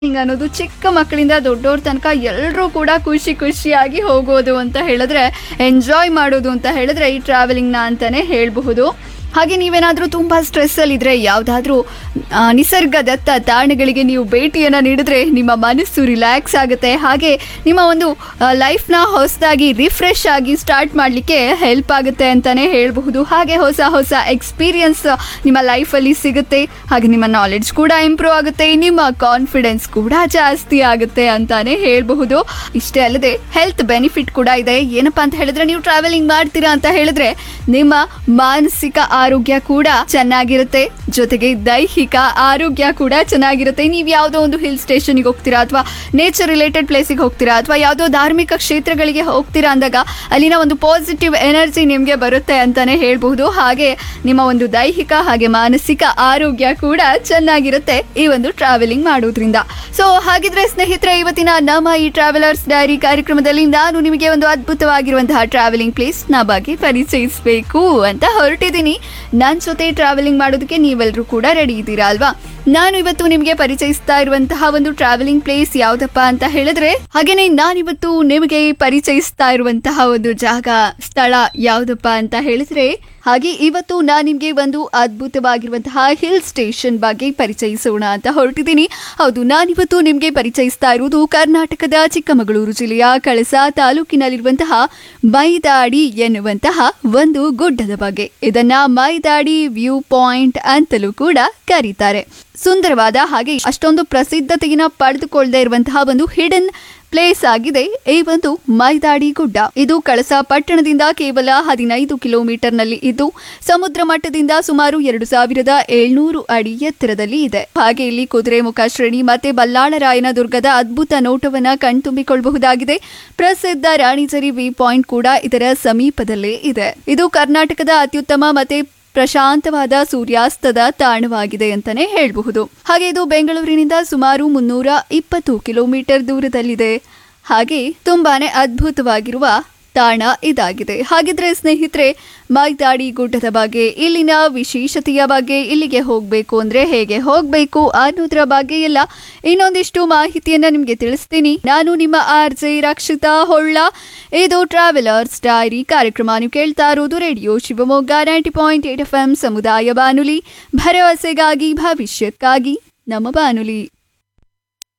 ಹಿಂಗ್ ಅನ್ನೋದು ಚಿಕ್ಕ ಮಕ್ಕಳಿಂದ ದೊಡ್ಡವ್ರ ತನಕ ಎಲ್ಲರೂ ಕೂಡ ಖುಷಿ ಖುಷಿಯಾಗಿ ಹೋಗೋದು ಅಂತ ಹೇಳಿದ್ರೆ ಎಂಜಾಯ್ ಮಾಡೋದು ಅಂತ ಹೇಳಿದ್ರೆ ಈ ಟ್ರಾವೆಲಿಂಗ್ನ ಅಂತಾನೆ ಹೇಳಬಹುದು ಹಾಗೆ ನೀವೇನಾದರೂ ತುಂಬ ಸ್ಟ್ರೆಸ್ಸಲ್ಲಿದ್ದರೆ ಯಾವುದಾದ್ರೂ ನಿಸರ್ಗದತ್ತ ತಾಣಗಳಿಗೆ ನೀವು ಭೇಟಿಯನ್ನು ನೀಡಿದ್ರೆ ನಿಮ್ಮ ಮನಸ್ಸು ರಿಲ್ಯಾಕ್ಸ್ ಆಗುತ್ತೆ ಹಾಗೆ ನಿಮ್ಮ ಒಂದು ಲೈಫ್ನ ಹೊಸದಾಗಿ ರಿಫ್ರೆಶ್ ಆಗಿ ಸ್ಟಾರ್ಟ್ ಮಾಡಲಿಕ್ಕೆ ಹೆಲ್ಪ್ ಆಗುತ್ತೆ ಅಂತಲೇ ಹೇಳಬಹುದು ಹಾಗೆ ಹೊಸ ಹೊಸ ಎಕ್ಸ್ಪೀರಿಯನ್ಸ್ ನಿಮ್ಮ ಲೈಫಲ್ಲಿ ಸಿಗುತ್ತೆ ಹಾಗೆ ನಿಮ್ಮ ನಾಲೆಡ್ಜ್ ಕೂಡ ಇಂಪ್ರೂವ್ ಆಗುತ್ತೆ ನಿಮ್ಮ ಕಾನ್ಫಿಡೆನ್ಸ್ ಕೂಡ ಜಾಸ್ತಿ ಆಗುತ್ತೆ ಅಂತಾನೆ ಹೇಳಬಹುದು ಇಷ್ಟೇ ಅಲ್ಲದೆ ಹೆಲ್ತ್ ಬೆನಿಫಿಟ್ ಕೂಡ ಇದೆ ಏನಪ್ಪಾ ಅಂತ ಹೇಳಿದ್ರೆ ನೀವು ಟ್ರಾವೆಲಿಂಗ್ ಮಾಡ್ತೀರಾ ಅಂತ ಹೇಳಿದ್ರೆ ನಿಮ್ಮ ಮಾನಸಿಕ ಆರೋಗ್ಯ ಕೂಡ ಚೆನ್ನಾಗಿರುತ್ತೆ ಜೊತೆಗೆ ದೈಹಿಕ ಆರೋಗ್ಯ ಕೂಡ ಚೆನ್ನಾಗಿರುತ್ತೆ ನೀವು ಯಾವುದೋ ಒಂದು ಹಿಲ್ ಸ್ಟೇಷನ್ಗೆ ಹೋಗ್ತೀರಾ ಅಥವಾ ನೇಚರ್ ರಿಲೇಟೆಡ್ ಪ್ಲೇಸಿಗೆ ಹೋಗ್ತೀರಾ ಅಥವಾ ಯಾವುದೋ ಧಾರ್ಮಿಕ ಕ್ಷೇತ್ರಗಳಿಗೆ ಹೋಗ್ತೀರಾ ಅಂದಾಗ ಅಲ್ಲಿನ ಒಂದು ಪಾಸಿಟಿವ್ ಎನರ್ಜಿ ನಿಮಗೆ ಬರುತ್ತೆ ಅಂತಾನೆ ಹೇಳ್ಬಹುದು ಹಾಗೆ ನಿಮ್ಮ ಒಂದು ದೈಹಿಕ ಹಾಗೆ ಮಾನಸಿಕ ಆರೋಗ್ಯ ಕೂಡ ಚೆನ್ನಾಗಿರುತ್ತೆ ಈ ಒಂದು ಟ್ರಾವೆಲಿಂಗ್ ಮಾಡೋದ್ರಿಂದ ಸೊ ಹಾಗಿದ್ರೆ ಸ್ನೇಹಿತರೆ ಇವತ್ತಿನ ನಮ್ಮ ಈ ಟ್ರಾವೆಲರ್ಸ್ ಡೈರಿ ಕಾರ್ಯಕ್ರಮದಲ್ಲಿ ನಾನು ನಿಮಗೆ ಒಂದು ಅದ್ಭುತವಾಗಿರುವಂತಹ ಟ್ರಾವೆಲಿಂಗ್ ಪ್ಲೇಸ್ ನ ಬಗ್ಗೆ ಪರಿಚಯಿಸಬೇಕು ಅಂತ ಹೊರಟಿದ್ದೀನಿ ನನ್ನ ಜೊತೆ ಟ್ರಾವೆಲಿಂಗ್ ಮಾಡೋದಕ್ಕೆ ನೀವೆಲ್ಲರೂ ಕೂಡ ರೆಡಿ ಇದ್ದೀರಾ ಅಲ್ವಾ ನಾನು ಇವತ್ತು ನಿಮಗೆ ಪರಿಚಯಿಸ್ತಾ ಇರುವಂತಹ ಒಂದು ಟ್ರಾವೆಲಿಂಗ್ ಪ್ಲೇಸ್ ಯಾವ್ದಪ್ಪ ಅಂತ ಹೇಳಿದ್ರೆ ಹಾಗೇನೆ ನಾನಿವತ್ತು ನಿಮಗೆ ಪರಿಚಯಿಸ್ತಾ ಇರುವಂತಹ ಒಂದು ಜಾಗ ಸ್ಥಳ ಯಾವ್ದಪ್ಪ ಅಂತ ಹೇಳಿದ್ರೆ ಹಾಗೆ ಇವತ್ತು ನಾನು ನಿಮಗೆ ಒಂದು ಅದ್ಭುತವಾಗಿರುವಂತಹ ಹಿಲ್ ಸ್ಟೇಷನ್ ಬಗ್ಗೆ ಪರಿಚಯಿಸೋಣ ಅಂತ ಹೊರಟಿದ್ದೀನಿ ಹೌದು ನಾನಿವತ್ತು ನಿಮಗೆ ಪರಿಚಯಿಸ್ತಾ ಇರುವುದು ಕರ್ನಾಟಕದ ಚಿಕ್ಕಮಗಳೂರು ಜಿಲ್ಲೆಯ ಕಳಸ ತಾಲೂಕಿನಲ್ಲಿರುವಂತಹ ಮೈದಾಡಿ ಎನ್ನುವಂತಹ ಒಂದು ಗುಡ್ಡದ ಬಗ್ಗೆ ಇದನ್ನ ಮೈದಾಡಿ ವ್ಯೂ ಪಾಯಿಂಟ್ ಅಂತಲೂ ಕೂಡ ಕರೀತಾರೆ ಸುಂದರವಾದ ಹಾಗೆ ಅಷ್ಟೊಂದು ಪ್ರಸಿದ್ಧತೆಯನ್ನ ಪಡೆದುಕೊಳ್ಳದೆ ಇರುವಂತಹ ಒಂದು ಹಿಡನ್ ಪ್ಲೇಸ್ ಆಗಿದೆ ಈ ಒಂದು ಮೈದಾಡಿ ಗುಡ್ಡ ಇದು ಕಳಸ ಪಟ್ಟಣದಿಂದ ಕೇವಲ ಹದಿನೈದು ಕಿಲೋಮೀಟರ್ ನಲ್ಲಿ ಇದ್ದು ಸಮುದ್ರ ಮಟ್ಟದಿಂದ ಸುಮಾರು ಎರಡು ಸಾವಿರದ ಏಳ್ನೂರು ಅಡಿ ಎತ್ತರದಲ್ಲಿ ಇದೆ ಹಾಗೆ ಇಲ್ಲಿ ಕುದುರೆಮುಖ ಶ್ರೇಣಿ ಮತ್ತೆ ಬಲ್ಲಾಳರಾಯನ ದುರ್ಗದ ಅದ್ಭುತ ನೋಟವನ್ನ ಕಣ್ತುಂಬಿಕೊಳ್ಳಬಹುದಾಗಿದೆ ಪ್ರಸಿದ್ಧ ರಾಣಿಜರಿ ವಿ ಪಾಯಿಂಟ್ ಕೂಡ ಇದರ ಸಮೀಪದಲ್ಲೇ ಇದೆ ಇದು ಕರ್ನಾಟಕದ ಅತ್ಯುತ್ತಮ ಮತ್ತೆ ಪ್ರಶಾಂತವಾದ ಸೂರ್ಯಾಸ್ತದ ತಾಣವಾಗಿದೆ ಅಂತಾನೆ ಹೇಳಬಹುದು ಹಾಗೆ ಇದು ಬೆಂಗಳೂರಿನಿಂದ ಸುಮಾರು ಮುನ್ನೂರ ಇಪ್ಪತ್ತು ಕಿಲೋಮೀಟರ್ ದೂರದಲ್ಲಿದೆ ಹಾಗೆ ತುಂಬಾನೇ ಅದ್ಭುತವಾಗಿರುವ ತಾಣ ಇದಾಗಿದೆ ಹಾಗಿದ್ರೆ ಸ್ನೇಹಿತರೆ ಮೈದಾಡಿ ಗುಡ್ಡದ ಬಗ್ಗೆ ಇಲ್ಲಿನ ವಿಶೇಷತೆಯ ಬಗ್ಗೆ ಇಲ್ಲಿಗೆ ಹೋಗಬೇಕು ಅಂದ್ರೆ ಹೇಗೆ ಹೋಗಬೇಕು ಅನ್ನೋದ್ರ ಬಗ್ಗೆ ಎಲ್ಲ ಇನ್ನೊಂದಿಷ್ಟು ಮಾಹಿತಿಯನ್ನ ನಿಮಗೆ ತಿಳಿಸ್ತೀನಿ ನಾನು ನಿಮ್ಮ ಆರ್ ಜೆ ರಕ್ಷಿತಾ ಹೊಳ್ಳ ಇದು ಟ್ರಾವೆಲರ್ಸ್ ಡೈರಿ ಕಾರ್ಯಕ್ರಮ ನೀವು ಕೇಳ್ತಾ ಇರೋದು radio Shivamogga ninety point eight F M ಸಮುದಾಯ ಬಾನುಲಿ ಭರವಸೆಗಾಗಿ ಭವಿಷ್ಯಕ್ಕಾಗಿ ನಮ್ಮ ಬಾನುಲಿ